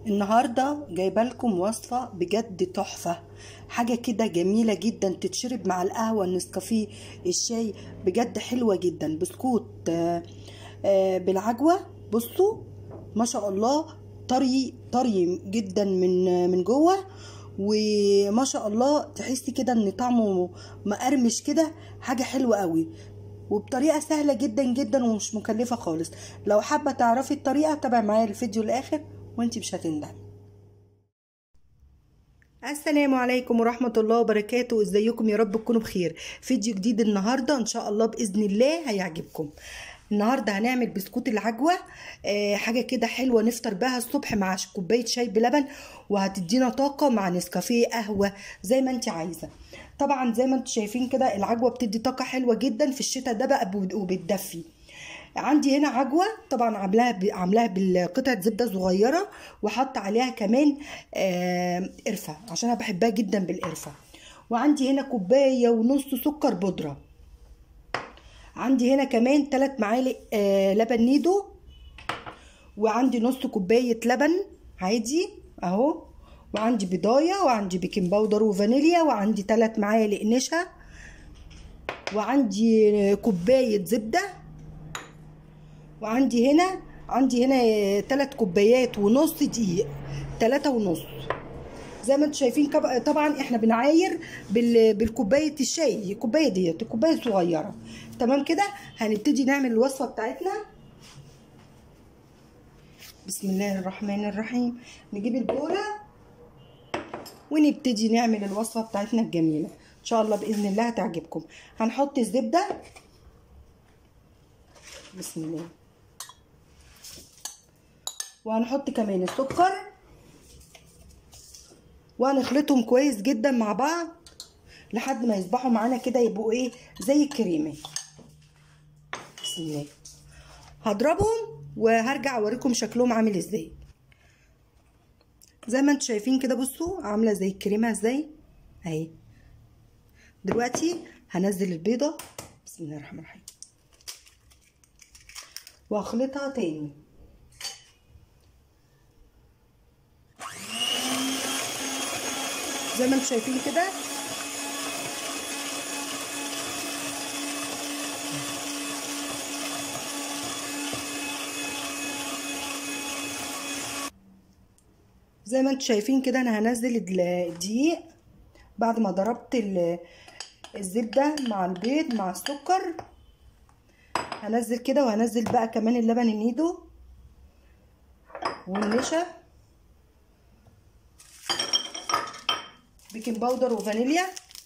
النهارده جايبه لكم وصفه بجد تحفه حاجه كده جميله جدا تتشرب مع القهوه النسكافيه الشاي بجد حلوه جدا بسكوت آه، آه، بالعجوه بصوا ما شاء الله طري طري جدا من من جوه وما شاء الله تحسي كده ان طعمه مقرمش كده حاجه حلوه قوي وبطريقه سهله جدا جدا ومش مكلفه خالص لو حابه تعرفي الطريقه تابعي معايا الفيديو الاخر وانتي مش هتندمي السلام عليكم ورحمة الله وبركاته ازيكم يا رب تكونوا بخير فيديو جديد النهاردة ان شاء الله بإذن الله هيعجبكم النهاردة هنعمل بسكوت العجوة آه حاجة كده حلوة نفطر بها الصبح مع كوباية شاي بلبن وهتدينا طاقة مع نسكافيه قهوة زي ما انت عايزة طبعا زي ما انتم شايفين كده العجوة بتدي طاقة حلوة جدا في الشتاء ده بقى وبتدفي عندي هنا عجوه طبعا عاملاها عاملاها بالقطعه زبده صغيره وحط عليها كمان آه قرفه عشان انا بحبها جدا بالقرفه وعندي هنا كوبايه ونص سكر بودره عندي هنا كمان 3 معالق آه لبن نيدو وعندي نص كوبايه لبن عادي اهو وعندي بضايه وعندي بيكنج باودر وفانيليا وعندي 3 معالق نشا وعندي كوبايه زبده وعندي هنا عندي هنا تلات كوبايات ونص دقيق تلاتة ونص زي ما انتم شايفين طبعا احنا بنعاير بالكوبايه الشاي الكوبايه ديت الكوبايه الصغيره تمام كده هنبتدي نعمل الوصفه بتاعتنا بسم الله الرحمن الرحيم نجيب البوله ونبتدي نعمل الوصفه بتاعتنا الجميله ان شاء الله باذن الله هتعجبكم هنحط الزبده بسم الله وهنحط كمان السكر وهنخلطهم كويس جدا مع بعض لحد ما يصبحوا معانا كده يبقوا ايه زي الكريمه بسم الله هضربهم وهرجع اوريكم شكلهم عامل ازاي زي ما انتم شايفين كده بصوا عامله زي الكريمه ازاي اهي دلوقتي هنزل البيضه بسم الله الرحمن الرحيم واخلطها تاني زي ما انتم شايفين كده زي ما انتم شايفين كده انا هنزل الدقيق بعد ما ضربت الزبده مع البيض مع السكر هنزل كده وهنزل بقى كمان اللبن النيدو والنشا بيكنج باودر وفانيليا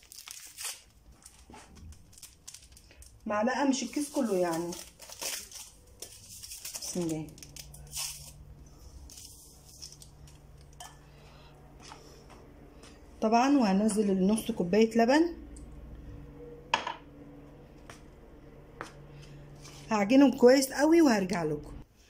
معلقه مش الكيس كله يعني بسم الله طبعا وهنزل النص كوبايه لبن هعجنهم كويس قوي وهرجع لكم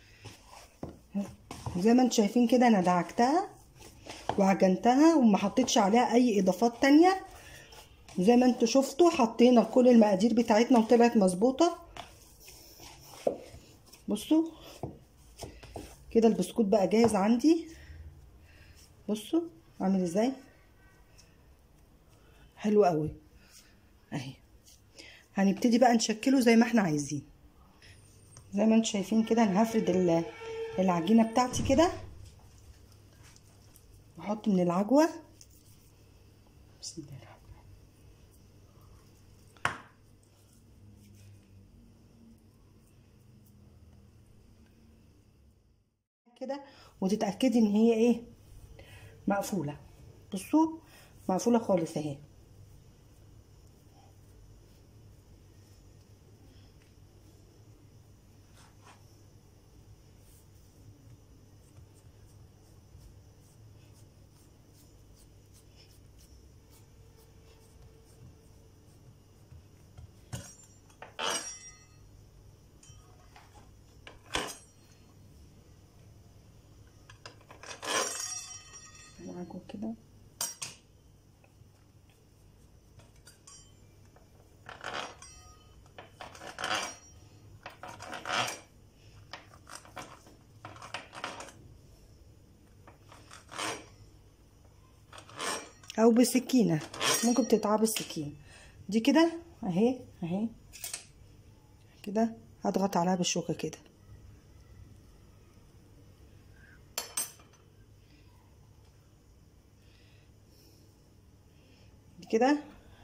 زي ما انتم شايفين كده انا دعكتها وعجنتها وما حطيتش عليها اي اضافات تانية زي ما انتوا شفتوا حطينا كل المقادير بتاعتنا وطلعت مظبوطه بصوا كده البسكوت بقى جاهز عندي بصوا عامل ازاي حلو قوي اهي هنبتدي بقى نشكله زي ما احنا عايزين زي ما انتم شايفين كده انا هفرد العجينه بتاعتي كده واحط من العجوه بسم الله الرحمن كده وتتاكدي ان هي ايه مقفوله بصوا مقفوله خالص اهي معاكم كده او بسكينه ممكن تتعب السكين دي كده اهي اهي كده هضغط عليها بالشوكه كده دي كده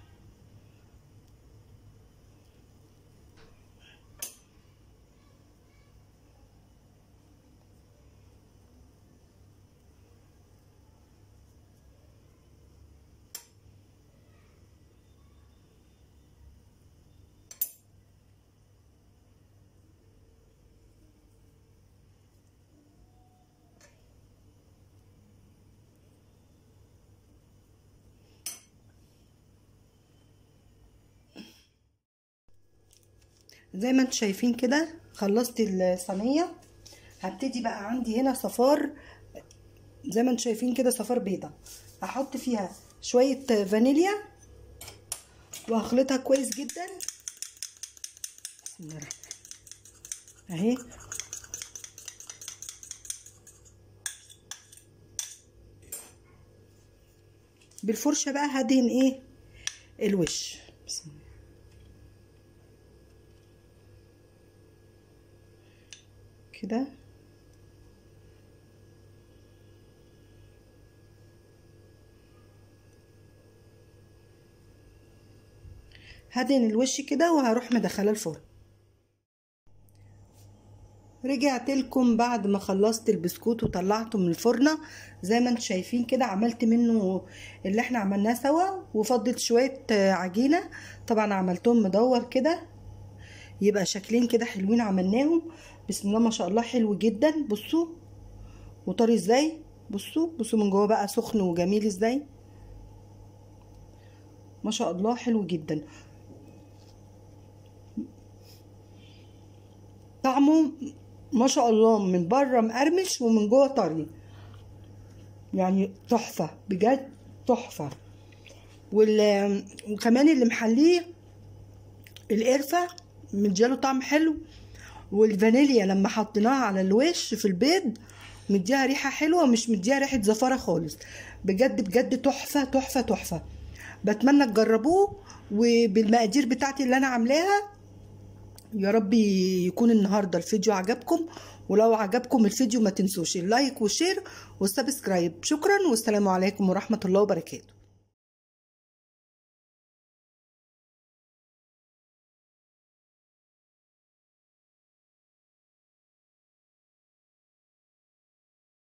زي ما انتم شايفين كده خلصت الصينيه هبتدي بقى عندي هنا صفار زي ما انتم شايفين كده صفار بيضه هحط فيها شويه فانيليا وهخلطها كويس جدا بسم الله الرحمن اهي بالفرشه بقى هدهن ايه الوش بسم الله كده هدهن الوش كده وهروح مدخله الفرن رجعت لكم بعد ما خلصت البسكوت وطلعته من الفرنة زي ما انتم شايفين كده عملت منه اللي احنا عملناه سوا وفضلت شوية عجينة طبعا عملتهم مدور كده يبقى شكلين كده حلوين عملناهم بسم الله ما شاء الله حلو جدا بصوا وطري ازاي بصوا بصوا من جوه بقى سخن وجميل ازاي ما شاء الله حلو جدا طعمه ما شاء الله من بره مقرمش ومن جوه طري يعني تحفه بجد تحفه وال... وكمان اللي محليه القرفه مدياله طعم حلو والفانيليا لما حطيناها على الوش في البيض مديها ريحه حلوه مش مديها ريحه زفاره خالص بجد بجد تحفه تحفه تحفه بتمنى تجربوه وبالمقادير بتاعتي اللي انا عاملاها يا رب يكون النهارده الفيديو عجبكم ولو عجبكم الفيديو ما تنسوش اللايك والشير والسبسكرايب شكرا والسلام عليكم ورحمه الله وبركاته